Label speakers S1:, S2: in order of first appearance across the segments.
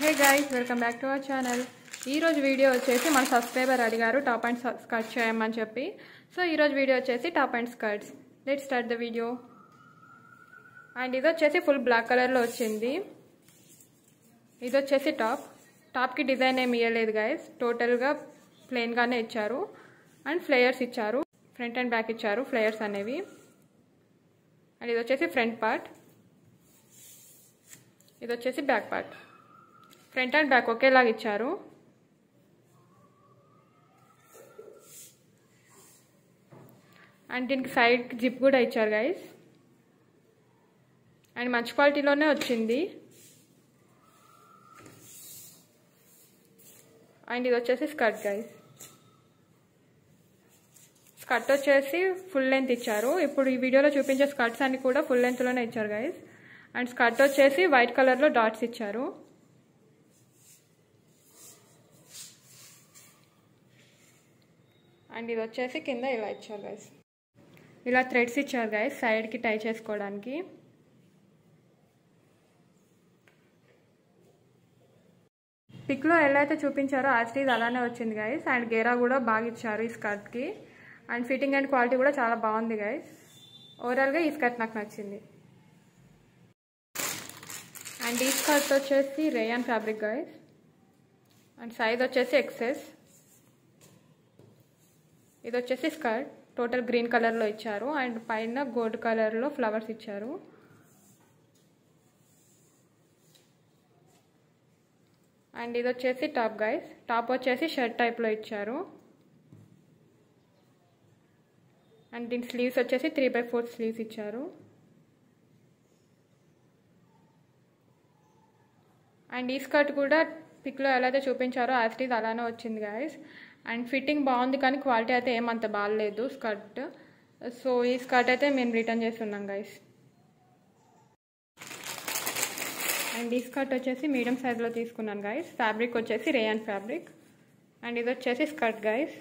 S1: hey guys welcome back to our channel ఈరోజు video వచ్చేసి మన సబ్స్క్రైబర్ అడిగారు టాప్ అండ్ స్కర్ట్ చేయమని చెప్పి సో ఈరోజు వీడియో వచ్చేసి top and skirts let start the video and ఇది వచ్చేసి ఫుల్ బ్లాక్ కలర్లో వచ్చింది ఇది వచ్చేసి టాప్ టాప్కి డిజైన్ ఏమి ఇవ్వలేదు గైస్ టోటల్గా ప్లెయిన్గానే ఇచ్చారు అండ్ ఫ్లేయర్స్ ఇచ్చారు ఫ్రంట్ అండ్ బ్యాక్ ఇచ్చారు ఫ్లేయర్స్ అనేవి అండ్ ఇది వచ్చేసి ఫ్రంట్ పార్ట్ ఇది వచ్చేసి back part front and back ఒకేలాగా ఇచ్చారు అండ్ దీనికి సైడ్ జిప్ కూడా ఇచ్చారు గైస్ అండ్ మంచి క్వాలిటీలోనే వచ్చింది అండ్ ఇది వచ్చేసి స్కర్ట్ గైస్ స్కర్ట్ వచ్చేసి ఫుల్ లెంత్ ఇచ్చారు ఇప్పుడు ఈ వీడియోలో చూపించే స్కర్ట్స్ అన్ని కూడా ఫుల్ లెంత్లోనే ఇచ్చారు గైస్ అండ్ స్కర్ట్ వచ్చేసి వైట్ కలర్లో డాట్స్ ఇచ్చారు అండ్ ఇది వచ్చేసి కింద ఇలా ఇచ్చారు గైస్ ఇలా థ్రెడ్స్ ఇచ్చారు గైస్ సైడ్కి టై చేసుకోవడానికి పిక్లో ఎలా అయితే చూపించారో యాస్టీజ్ అలానే వచ్చింది గైస్ అండ్ గేరా కూడా బాగా ఇచ్చారు ఈ స్కర్ట్కి అండ్ ఫిట్టింగ్ అండ్ క్వాలిటీ కూడా చాలా బాగుంది గైస్ ఓవరాల్గా ఈ స్కర్ట్ నాకు నచ్చింది అండ్ ఈ స్కర్ట్ వచ్చేసి rayon fabric guys and size వచ్చేసి ఎక్సెస్ ఇది వచ్చేసి స్కర్ట్ టోటల్ గ్రీన్ కలర్లో ఇచ్చారు అండ్ పైన గోల్డ్ కలర్లో ఫ్లవర్స్ ఇచ్చారు అండ్ ఇది వచ్చేసి టాప్ గైస్ టాప్ వచ్చేసి షర్ట్ టైప్లో ఇచ్చారు అండ్ దీని స్లీవ్స్ వచ్చేసి త్రీ బై ఫోర్ స్లీవ్స్ ఇచ్చారు అండ్ ఈ స్కర్ట్ కూడా పిక్లో ఎలా అయితే చూపించారో యాస్టీజ్ అలానే వచ్చింది గాయస్ అండ్ ఫిట్టింగ్ బాగుంది కానీ క్వాలిటీ అయితే ఏమంత బాగాలేదు స్కర్ట్ సో ఈ స్కర్ట్ అయితే మేము రిటర్న్ చేస్తున్నాం గైస్ అండ్ ఈ స్కర్ట్ వచ్చేసి మీడియం సైజ్లో తీసుకున్నాను గైస్ ఫ్యాబ్రిక్ వచ్చేసి రేయాన్ ఫ్యాబ్రిక్ అండ్ ఇది వచ్చేసి స్కర్ట్ గైస్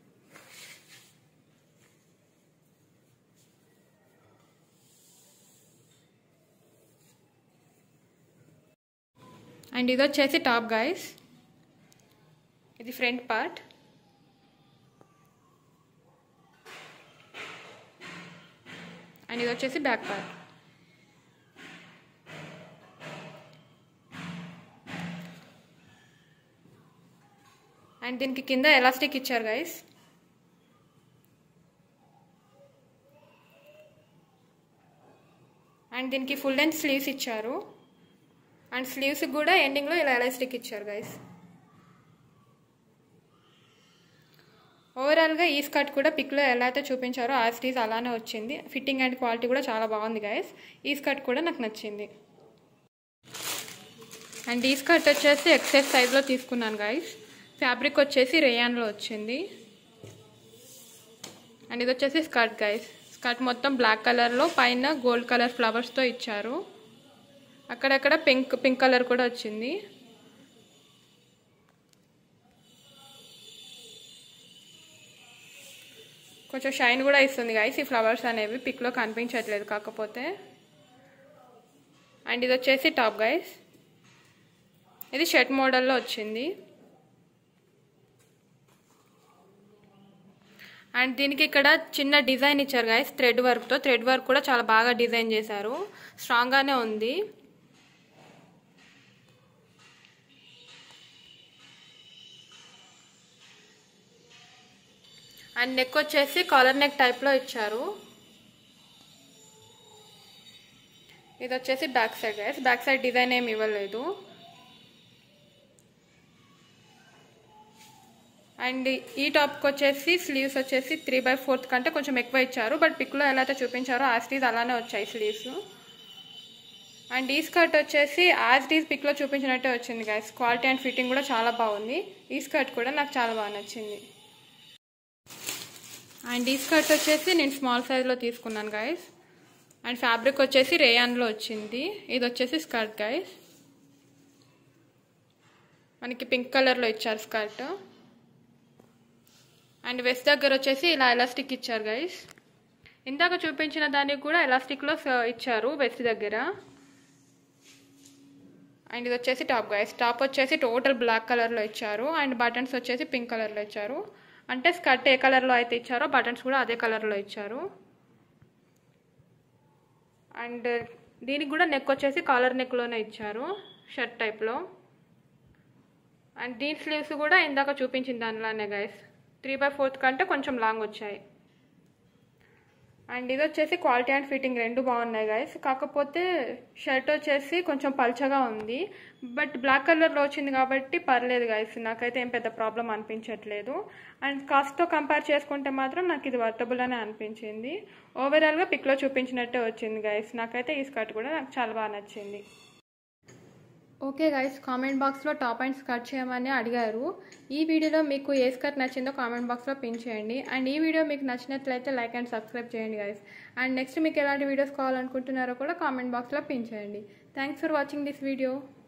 S1: అండ్ ఇది వచ్చేసి టాప్ గైస్ ఇది ఫ్రంట్ పార్ట్ అండ్ ఇది వచ్చేసి బ్యాక్ పార్ట్ అండ్ దీనికి కింద ఎలాస్టిక్ ఇచ్చారు గైస్ అండ్ దీనికి ఫుల్ లెంత్ స్లీవ్స్ ఇచ్చారు అండ్ స్లీవ్స్ కూడా ఎండింగ్లో ఇలా ఎలాస్టిక్ ఇచ్చారు గైస్ ఓవరాల్గా ఈ స్కర్ట్ కూడా పిక్లో ఎలా అయితే చూపించారో ఆ స్టీజ్ అలానే వచ్చింది ఫిట్టింగ్ అండ్ క్వాలిటీ కూడా చాలా బాగుంది గైస్ ఈ స్కర్ట్ కూడా నాకు నచ్చింది అండ్ ఈ స్కర్ట్ వచ్చేసి ఎక్సెస్ సైజ్లో తీసుకున్నాను గైస్ ఫ్యాబ్రిక్ వచ్చేసి రేయాన్లో వచ్చింది అండ్ ఇది వచ్చేసి స్కర్ట్ గైస్ స్కర్ట్ మొత్తం బ్లాక్ కలర్లో పైన గోల్డ్ కలర్ ఫ్లవర్స్తో ఇచ్చారు అక్కడక్కడ పింక్ పింక్ కలర్ కూడా వచ్చింది కొంచెం షైన్ కూడా ఇస్తుంది గైస్ ఈ ఫ్లవర్స్ అనేవి పిక్లో కనిపించట్లేదు కాకపోతే అండ్ ఇది వచ్చేసి టాప్ గైస్ ఇది షర్ట్ మోడల్లో వచ్చింది అండ్ దీనికి ఇక్కడ చిన్న డిజైన్ ఇచ్చారు గైస్ థ్రెడ్ వర్క్తో థ్రెడ్ వర్క్ కూడా చాలా బాగా డిజైన్ చేశారు స్ట్రాంగ్గానే ఉంది అండ్ నెక్ వచ్చేసి కాలర్ నెక్ టైప్లో ఇచ్చారు ఇది వచ్చేసి back side guys back side design ఏమి ఇవ్వలేదు అండ్ ఈ టాప్కి వచ్చేసి స్లీవ్స్ వచ్చేసి త్రీ బై ఫోర్త్ కంటే కొంచెం ఎక్కువ ఇచ్చారు బట్ పిక్లో ఎలా అయితే చూపించారో యాస్టీజ్ అలానే వచ్చాయి స్లీవ్స్ అండ్ ఈ స్కర్ట్ వచ్చేసి యాస్టీజ్ పిక్లో చూపించినట్టే వచ్చింది గైస్ క్వాలిటీ అండ్ ఫిట్టింగ్ కూడా చాలా బాగుంది ఈ స్కర్ట్ కూడా నాకు చాలా బాగా నచ్చింది అండ్ ఈ స్కర్ట్ వచ్చేసి నేను స్మాల్ సైజ్లో తీసుకున్నాను గైస్ అండ్ ఫ్యాబ్రిక్ వచ్చేసి రేయాన్లో వచ్చింది ఇది వచ్చేసి స్కర్ట్ గైస్ మనకి పింక్ కలర్లో ఇచ్చారు స్కర్ట్ అండ్ వెస్ట్ దగ్గర వచ్చేసి ఇలా ఎలాస్టిక్ ఇచ్చారు గైస్ ఇందాక చూపించిన దానికి కూడా ఎలాస్టిక్లో ఇచ్చారు వెస్ట్ దగ్గర అండ్ ఇది వచ్చేసి టాప్ గైస్ టాప్ వచ్చేసి టోటల్ బ్లాక్ కలర్లో ఇచ్చారు అండ్ బటన్స్ వచ్చేసి పింక్ కలర్లో ఇచ్చారు అంటే స్కర్ట్ ఏ కలర్లో అయితే ఇచ్చారో బటన్స్ కూడా అదే కలర్లో ఇచ్చారు అండ్ దీనికి కూడా నెక్ వచ్చేసి కాలర్ నెక్లోనే ఇచ్చారు షర్ట్ టైప్లో అండ్ దీని స్లీవ్స్ కూడా ఇందాక చూపించిన దానిలానే గైస్ త్రీ బై ఫోర్త్ కంటే కొంచెం లాంగ్ వచ్చాయి అండ్ ఇది వచ్చేసి క్వాలిటీ అండ్ ఫిట్టింగ్ రెండు బాగున్నాయి గైస్ కాకపోతే షర్ట్ వచ్చేసి కొంచెం పల్చగా ఉంది బట్ బ్లాక్ కలర్లో వచ్చింది కాబట్టి పర్లేదు గైస్ నాకైతే ఏం పెద్ద ప్రాబ్లం అనిపించట్లేదు అండ్ కాస్ట్తో కంపేర్ చేసుకుంటే మాత్రం నాకు ఇది వర్తబుల్ అని అనిపించింది ఓవరాల్గా పిక్లో చూపించినట్టే వచ్చింది గైస్ నాకైతే ఈ స్కర్ట్ కూడా నాకు చాలా బాగా నచ్చింది ఓకే గైస్ కామెంట్ బాక్స్లో టాప్ అండ్ స్కర్ట్ చేయమని అడిగారు ఈ వీడియోలో మీకు ఏ స్కర్ట్ నచ్చిందో కామెంట్ బాక్స్లో పిన్ చేయండి అండ్ ఈ వీడియో మీకు నచ్చినట్లయితే లైక్ అండ్ సబ్స్క్రైబ్ చేయండి గైస్ అండ్ నెక్స్ట్ మీకు ఎలాంటి వీడియోస్ కావాలనుకుంటున్నారో కూడా కామెంట్ బాక్స్లో పిన్ చేయండి thanks for watching this video